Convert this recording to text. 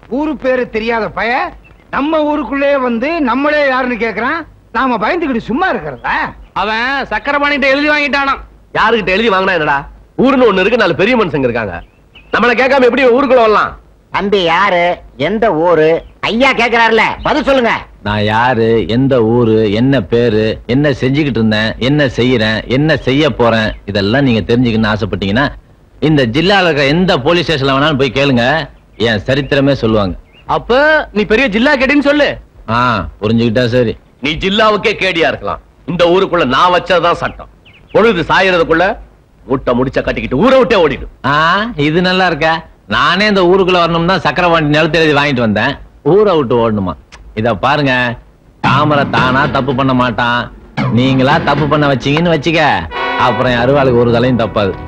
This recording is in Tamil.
ஊரு பேரு தெரியாத பய நம்ம ஊருக்குள்ளே வந்து நம்மளே யாருன்னு கேக்குறான் நாம பயந்துக்கிட்டு சும்மா இருக்கிறதா அவன் சக்கரபாணிகிட்ட எழுதி வாங்கிட்டானாம் யாருகிட்ட எழுதி வாங்கினா என்னடா ஊருன்னு ஒண்ணு இருக்கு நாலு பெரிய மனுஷங்க இருக்காங்க நம்மள கேட்காம எப்படி ஊருக்குள்ள வரலாம் தம்பி யாரு எந்த ஊரு ஐயா கேக்குறாருல பதில் சொல்லுங்க நான் யாரு எந்த ஊரு என்ன பேரு என்ன செஞ்சுக்கிட்டு இருந்தேன் என்ன செய்யறேன் என்ன செய்ய போறேன் இதெல்லாம் நீங்க தெரிஞ்சுக்கணும்னு ஆசைப்பட்டீங்கன்னா இந்த ஜில்லால இருக்கிற எந்த போலீஸ் ஸ்டேஷன்ல வேணாலும் போய் கேளுங்க என் சரித்திரமே சொல்லுவாங்க அப்ப நீ பெரிய ஜில்லா கேட்டின்னு சொல்லு ஆ புரிஞ்சுக்கிட்டா சரி நீ ஜில்லாவுக்கே கேடியா இருக்கலாம் இந்த ஊருக்குள்ள நான் வச்சதுதான் சட்டம் பொழுது சாயறதுக்குள்ள முட்டை முடிச்ச கட்டிக்கிட்டு ஊரை விட்டே ஓடிடும் ஆ இது நல்லா இருக்கா நானே இந்த ஊருக்குள்ள வரணும் தான் சக்கரவாண்டி நிலத்தை எழுதி வாங்கிட்டு வந்தேன் ஊரை விட்டு ஓடணுமா இத பாருங்க தாமரை தானா தப்பு பண்ண மாட்டான் நீங்களா தப்பு பண்ண வச்சீங்கன்னு வச்சுக்க அப்புறம் என் அருவாளுக்கு ஒரு தலையும் தப்பாது